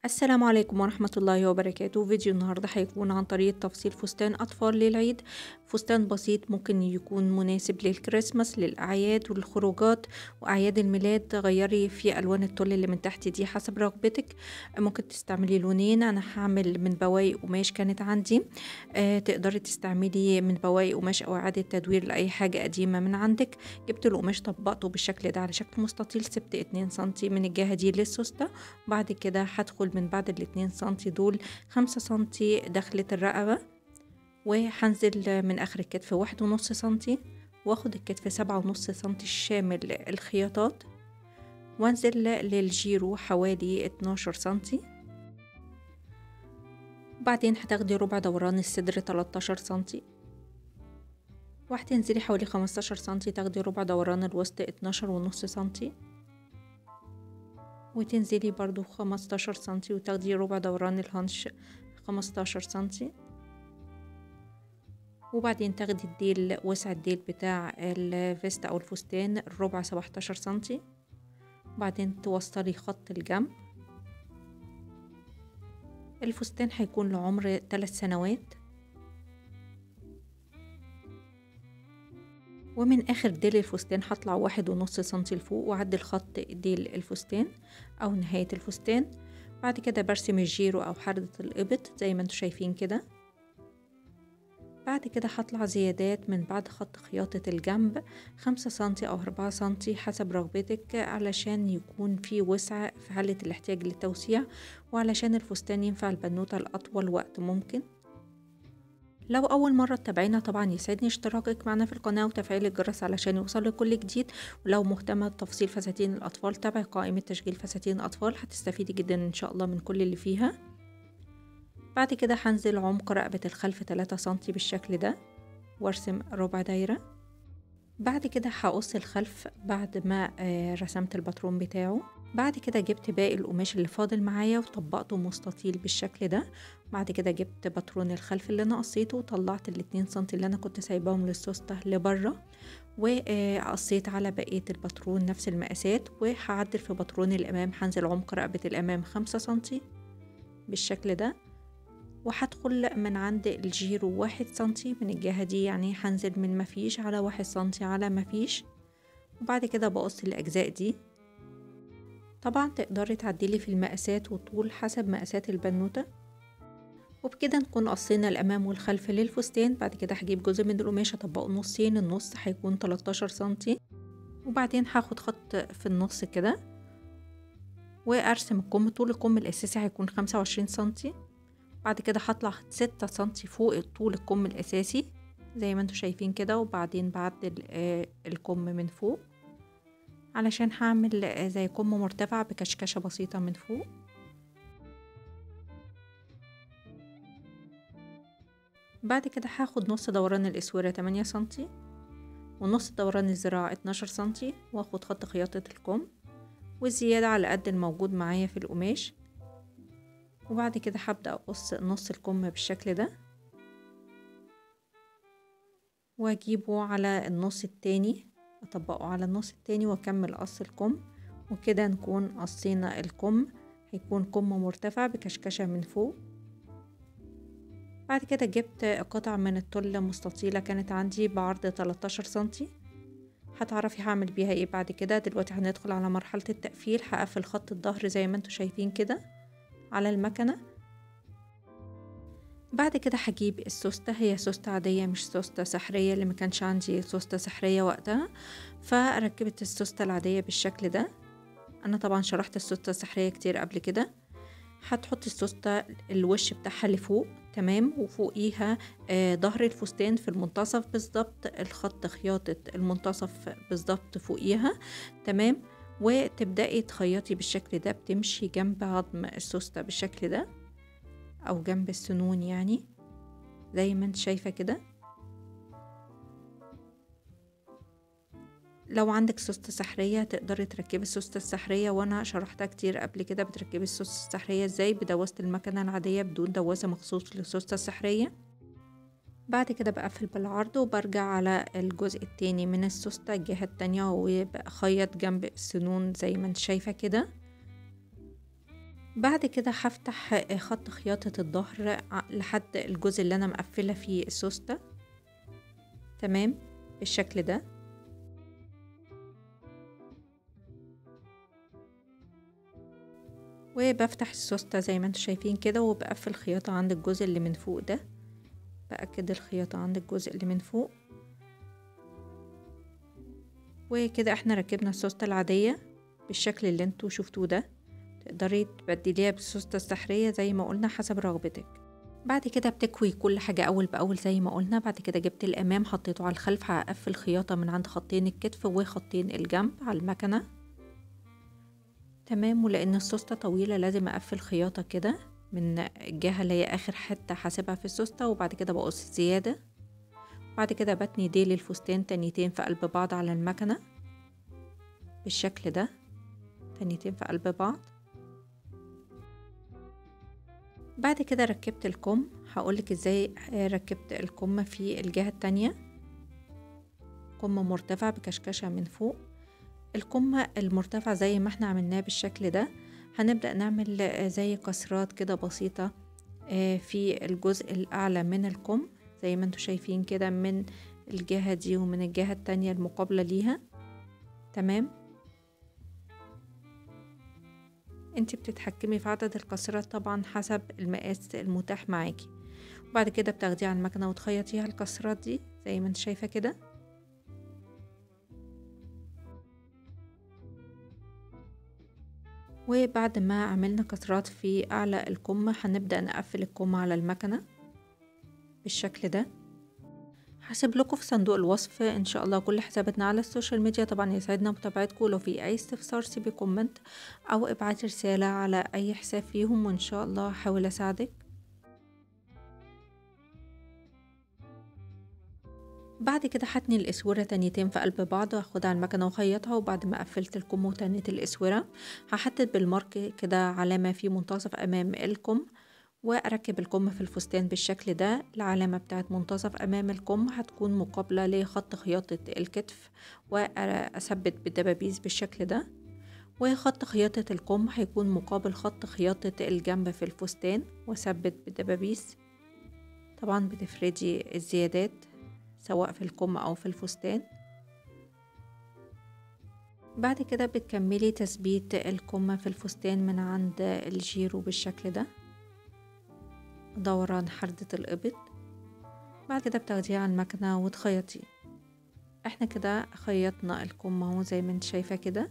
السلام عليكم ورحمة الله وبركاته فيديو النهاردة هيكون عن طريقة تفصيل فستان أطفال للعيد فستان بسيط ممكن يكون مناسب للكريسماس للأعياد والخروجات وأعياد الميلاد تغيري في ألوان التل اللي من تحت دي حسب رغبتك ممكن تستعملي لونين أنا هعمل من بواقي قماش كانت عندي آه تقدري تستعملي من بواقي قماش أو إعادة تدوير لأي حاجة قديمة من عندك جبت القماش طبقته بالشكل ده على شكل مستطيل سبت اتنين سنتي من الجهة دي للسوستة بعد كده هدخل من بعد الاتنين سنتي دول خمسة سنتي دخلة الرقبة وهنزل من آخر الكتف واحد ونص سنتي واخد الكتف سبعة ونص سنتي شامل الخياطات وانزل للجيرو حوالي اتناشر سنتي بعدين هتاخدي ربع دوران الصدر تلاتاشر سنتي وهتنزلي حوالي خمستاشر سنتي تاخدي ربع دوران الوسط اتناشر ونص سنتي وتنزلي برضو خمستاشر سنتي وتاخدي ربع دوران الهنش خمستاشر سنتي وبعدين تاخدي الديل وسع الديل بتاع الفيست او الفستان الربع سبعتاشر سنتي بعدين توصلي خط الجنب الفستان هيكون لعمر ثلاث سنوات ومن اخر ديل الفستان هطلع واحد ونص سنتي لفوق واعدل خط ديل الفستان او نهاية الفستان بعد كده برسم الجيرو او حردة الابط زي ما انتوا شايفين كده بعد كده هطلع زيادات من بعد خط خياطة الجنب خمسة سنتي أو أربعة سنتي حسب رغبتك علشان يكون في وسع في حالة الاحتياج للتوسيع وعلشان الفستان ينفع البنوتة لأطول وقت ممكن لو أول مرة تتابعينا طبعا يسعدني اشتراكك معنا في القناة وتفعيل الجرس علشان يوصلك كل جديد ولو مهتمة بتفصيل فساتين الأطفال تابعي قائمة تشغيل فساتين الأطفال هتستفيدي جدا إن شاء الله من كل اللي فيها بعد كده هنزل عمق رقبة الخلف تلاتة سنتي بالشكل ده وارسم ربع دايرة بعد كده هقص الخلف بعد ما رسمت الباترون بتاعه بعد كده جبت باقي القماش اللي فاضل معايا وطبقته مستطيل بالشكل ده بعد كده جبت باترون الخلف اللي انا قصيته وطلعت الاتنين سنتي اللي انا كنت سايباهم للسوستة لبره وقصيت على بقية الباترون نفس المقاسات وهعدل في باترون الامام هنزل عمق رقبة الامام خمسة سنتي بالشكل ده وهدخل من عند الجيرو واحد سنتي من الجهة دي يعني هنزل من مفيش على واحد سنتي على مفيش وبعد كده بقص الأجزاء دي طبعا تقدري تعدلي في المقاسات والطول حسب مقاسات البنوتة وبكده نكون قصينا الأمام والخلف للفستان بعد كده هجيب جزء من القماش أطبقه نصين النص هيكون 13 سنتي وبعدين هاخد خط في النص كده وأرسم الكم طول الكم الأساسي هيكون 25 سنتي بعد كده هطلع ستة سنتي فوق طول الكم الأساسي زي ما انتوا شايفين كده وبعدين بعدل الكم من فوق علشان هعمل زي كم مرتفع بكشكشة بسيطة من فوق بعد كده هاخد نص دوران الاسورة تمانية سنتي ونص دوران الذراع اتناشر سنتي واخد خط خياطة الكم والزيادة على قد الموجود معايا في القماش وبعد كده هبدأ أقص نص الكم بالشكل ده وأجيبه على النص التاني أطبقه على النص التاني وأكمل قص الكم وكده نكون قصينا الكم هيكون كم مرتفع بكشكشة من فوق بعد كده جبت قطع من التل مستطيلة كانت عندي بعرض 13 سنتي هتعرفي هعمل بيها ايه بعد كده دلوقتي هندخل على مرحلة التقفيل هقفل خط الظهر زي ما انتوا شايفين كده على المكنة بعد كده هجيب السوستة هي سوستة عادية مش سوستة سحرية اللي مكانش عندي سوستة سحرية وقتها فركبت السوستة العادية بالشكل ده أنا طبعا شرحت السوستة السحرية كتير قبل كده هتحطي السوستة الوش بتاعها لفوق تمام وفوقيها آه ظهر الفستان في المنتصف بالظبط الخط خياطة المنتصف بالظبط فوقيها تمام وتبدأي تخيطي بالشكل ده بتمشي جنب عظم السوستة بالشكل ده أو جنب السنون يعني زي ما انت شايفة كده لو عندك سوستة سحرية تقدري تركبي السوستة السحرية وانا شرحتها كتير قبل كده بتركبي السوستة السحرية ازاي بدواسة المكنة العادية بدون دواسة مخصوص للسوستة السحرية بعد كده بقفل بالعرض وبرجع على الجزء التاني من السوستة الجهة التانية وبخيط جنب السنون زي ما انت شايفة كده بعد كده هفتح خط خياطة الظهر لحد الجزء اللي أنا مقفلة فيه السوستة تمام بالشكل ده وبفتح السوستة زي ما انتوا شايفين كده وبقفل خياطة عند الجزء اللي من فوق ده بأكد الخياطة عند الجزء اللي من فوق وكده احنا ركبنا السوستة العادية بالشكل اللي انتوا شفتوه ده تقدري تبدليها بالسوستة السحرية زي ما قلنا حسب رغبتك بعد كده بتكوي كل حاجة أول بأول زي ما قلنا بعد كده جبت الأمام حطيته على الخلف هقفل خياطة من عند خطين الكتف وخطين الجنب على المكنة تمام ولأن السوستة طويلة لازم أقفل خياطة كده من الجهة اللي هي آخر حتة حاسبها في السوستة وبعد كده بقص زيادة بعد كده بتني ديل الفستان تانيتين في قلب بعض على المكنة بالشكل ده تانيتين في قلب بعض بعد كده ركبت الكم هقولك ازاي ركبت الكم في الجهة التانية كم مرتفع بكشكشة من فوق الكم المرتفع زي ما احنا عملناه بالشكل ده هنبدأ نعمل زي كسرات كده بسيطة في الجزء الأعلى من الكم زي ما انتوا شايفين كده من الجهة دي ومن الجهة التانية المقابلة ليها تمام انت بتتحكمي في عدد الكسرات طبعا حسب المقاس المتاح معاكي وبعد كده بتاخديه على المكنة وتخيطيها الكسرات دي زي ما انت شايفة كده وبعد ما عملنا كسرات في أعلى الكم هنبدأ نقفل الكم على المكنة بالشكل ده هسيب لكم في صندوق الوصف ان شاء الله كل حساباتنا على السوشيال ميديا طبعا يسعدنا متابعتكم لو في اي استفسار سيبي كومنت او ابعتي رسالة على اي حساب فيهم وان شاء الله هحاول اساعدك بعد كده هتني الاسورة تانيتين في قلب بعض واخدها على المكنة واخيطها وبعد ما قفلت الكم وتنيت الاسورة هحدد بالمارك كده علامة في منتصف امام الكم واركب الكم في الفستان بالشكل ده العلامة بتاعت منتصف امام الكم هتكون مقابلة لخط خياطة الكتف واثبت بالدبابيس بالشكل ده وخط خياطة الكم هيكون مقابل خط خياطة الجنب في الفستان واثبت بالدبابيس طبعا بتفردي الزيادات سواء في الكم او في الفستان بعد كده بتكملي تثبيت الكم في الفستان من عند الجيرو بالشكل ده دوران حردة الإبط بعد كده بتاخديه على المكنة وتخيطيه احنا كده خيطنا الكم اهو زي ما انت شايفة كده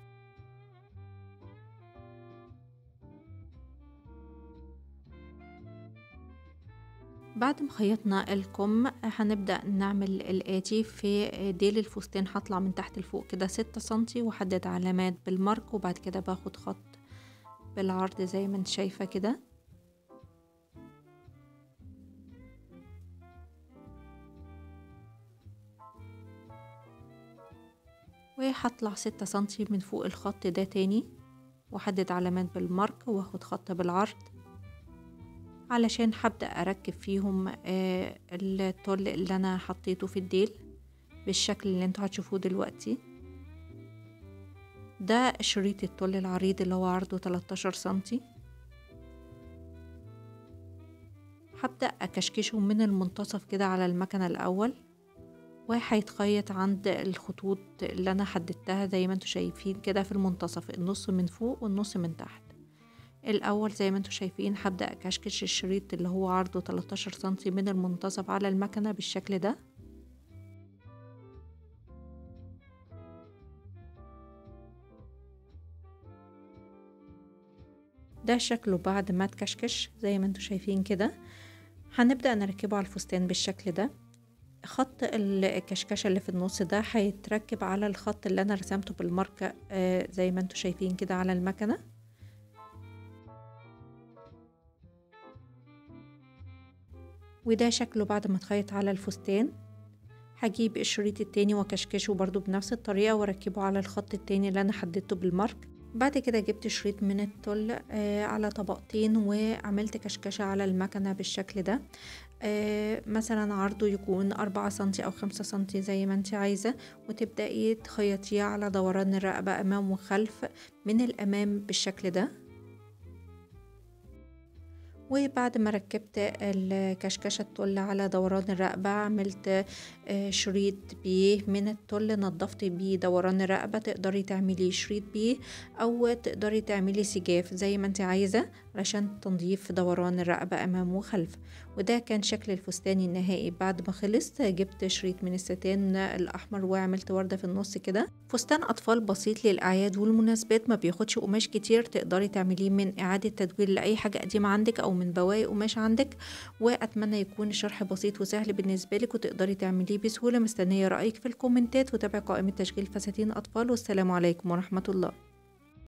بعد ما خيطنا الكم هنبدأ نعمل الآتي في ديل الفستان هطلع من تحت لفوق كده ستة سنتي وحدد علامات بالمارك وبعد كده باخد خط بالعرض زي ما انت شايفة كده وهطلع ستة سنتي من فوق الخط ده تاني واحدد علامات بالمارك واخد خط بالعرض علشان هبدأ أركب فيهم آه الطل اللي أنا حطيته في الديل بالشكل اللي انتوا هتشوفوه دلوقتي ده شريط الطل العريض اللي هو عرضه 13 سنتي هبدأ أكشكشه من المنتصف كده على المكنة الأول وهيتخيط عند الخطوط اللي انا حددتها زي ما انتوا شايفين كده في المنتصف النص من فوق والنص من تحت الاول زي ما انتوا شايفين هبدأ اكشكش الشريط اللي هو عرضه 13 سنتي من المنتصف على المكنة بالشكل ده ده شكله بعد ما تكشكش زي ما انتوا شايفين كده هنبدأ نركبه على الفستان بالشكل ده خط الكشكشة اللي في النص ده هيتركب على الخط اللي انا رسمته بالماركة آه زي ما انتوا شايفين كده على المكنة وده شكله بعد ما اتخيط على الفستان هجيب الشريط التاني واكشكشه برضو بنفس الطريقة واركبه على الخط التاني اللي انا حددته بالمارك بعد كده جبت شريط من التل آه على طبقتين وعملت كشكشة على المكنة بالشكل ده آه مثلا عرضه يكون أربعة سنتي أو خمسة سنتي زي ما انت عايزة وتبدأي تخيطيه على دوران الرقبة أمام وخلف من الأمام بالشكل ده وبعد ما ركبت الكشكشة التل على دوران الرقبة عملت آه، شريط بيه من التل نضفت بيه دوران الرقبة تقدري تعملي شريط بيه أو تقدري تعملي سجاف زي ما انت عايزة علشان تنظيف دوران الرقبة أمام وخلف وده كان شكل الفستان النهائي بعد ما خلص جبت شريط من الستان الأحمر وعملت وردة في النص كده فستان أطفال بسيط للأعياد والمناسبات ما بياخدش قماش كتير تقدري تعمليه من إعادة تدوير لأي حاجة قديمة عندك أو من بواقي قماش عندك وأتمنى يكون الشرح بسيط وسهل بالنسبة لك وتقدري تعمليه بسهولة مستنية رأيك في الكومنتات وتابع قائمة تشغيل فساتين أطفال والسلام عليكم ورحمة الله